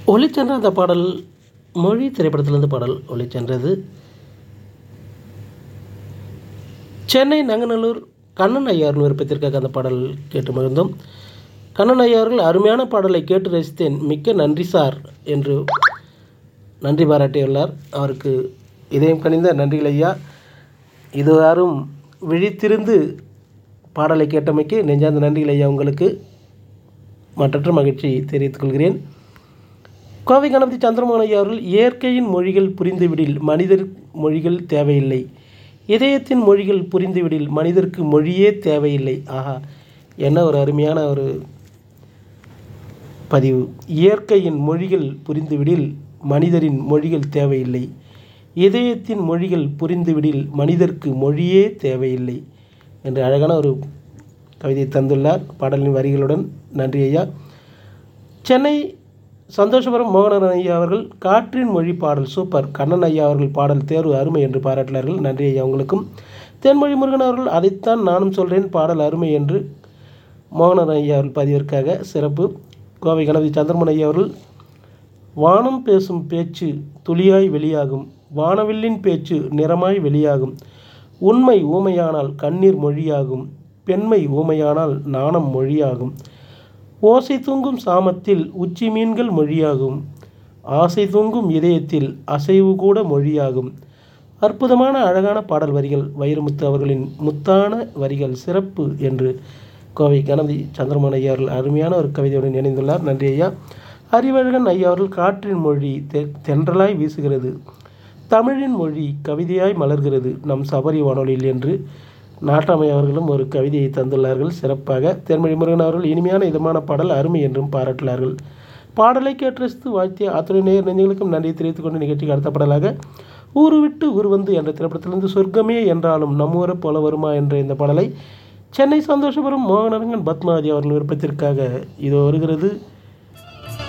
ஒளிச்சென்ற அந்த பாடல் மொழி திரைப்படத்திலிருந்து பாடல் ஒளிச்சென்றது சென்னை நங்கநல்லூர் கண்ணன் ஐயாரின் விருப்பத்திற்காக அந்த பாடல் கேட்டு மகிழ்ந்தோம் கண்ணன் ஐயா அவர்கள் அருமையான பாடலை கேட்டு ரசித்தேன் மிக்க நன்றி சார் என்று நன்றி பாராட்டியுள்ளார் அவருக்கு இதயம் கனிந்த நன்றிகள் ஐயா இதுவாரும் விழித்திருந்து பாடலை கேட்டமைக்கு நெஞ்சார்ந்த நன்றிகள் ஐயா உங்களுக்கு மற்றற்ற மகிழ்ச்சி தெரிவித்துக் கொள்கிறேன் கோவை கணபதி சந்திரமோகன் ஐயா அவர்கள் இயற்கையின் மொழிகள் புரிந்துவிடில் மனிதர் மொழிகள் தேவையில்லை இதயத்தின் மொழிகள் புரிந்துவிடில் மனிதருக்கு மொழியே தேவையில்லை ஆஹா என்ன ஒரு அருமையான ஒரு பதிவு இயற்கையின் மொழிகள் புரிந்துவிடில் மனிதரின் மொழிகள் தேவையில்லை இதயத்தின் மொழிகள் புரிந்துவிடில் மனிதருக்கு மொழியே தேவையில்லை என்று அழகான ஒரு கவிதை தந்துள்ளார் பாடலின் வரிகளுடன் நன்றி ஐயா சென்னை சந்தோஷபுரம் மோகனரன் ஐயா அவர்கள் காற்றின் மொழி பாடல் சூப்பர் கண்ணன் ஐயா அவர்கள் பாடல் தேர்வு அருமை என்று பாராட்டினார்கள் நன்றி ஐயா உங்களுக்கும் தென்மொழி முருகன் அவர்கள் அதைத்தான் நானும் சொல்கிறேன் பாடல் அருமை என்று மோகனரன் ஐயா அவர்கள் பதிவிற்காக சிறப்பு கோவை கணபதி சந்திரமன் ஐயா அவர்கள் வானம் பேசும் பேச்சு துளியாய் வெளியாகும் வானவில்லின் பேச்சு நிறமாய் வெளியாகும் உண்மை ஊமையானால் கண்ணீர் மொழியாகும் பெண்மை ஊமையானால் நாணம் மொழியாகும் ஓசை தூங்கும் சாமத்தில் உச்சி மீன்கள் மொழியாகும் ஆசை தூங்கும் இதயத்தில் அசைவு கூட மொழியாகும் அற்புதமான அழகான பாடல் வரிகள் வைரமுத்து அவர்களின் முத்தான வரிகள் சிறப்பு என்று கோவை கணபதி சந்திரமோகன் ஐயா அவர்கள் அருமையான ஒரு கவிதையுடன் இணைந்துள்ளார் நன்றி ஐயா அறிவழகன் ஐயா அவர்கள் காற்றின் மொழி தெ தென்றலாய் வீசுகிறது தமிழின் மொழி கவிதையாய் மலர்கிறது நம் சபரி வானொலியில் என்று நாட்டாமை அவர்களும் ஒரு கவிதையை தந்துள்ளார்கள் சிறப்பாக தென்மொழி முருகன் அவர்கள் இனிமையான இதமான பாடல் அருமை என்றும் பாராட்டினார்கள் பாடலை கேட்டு ரசித்து வாழ்த்திய அத்துணை நேர் நெஞ்சங்களுக்கும் நன்றி தெரிவித்துக் கொண்டு நிகழ்ச்சிக்கு அடுத்த பாடலாக ஊரு விட்டு ஊர் வந்து என்ற திரைப்படத்திலிருந்து சொர்க்கமே என்றாலும் நம்மூரை போல வருமா என்ற இந்த பாடலை சென்னை சந்தோஷபுரம் மோகனரங்கன் பத்மாவதி அவர்கள் விருப்பத்திற்காக இது வருகிறது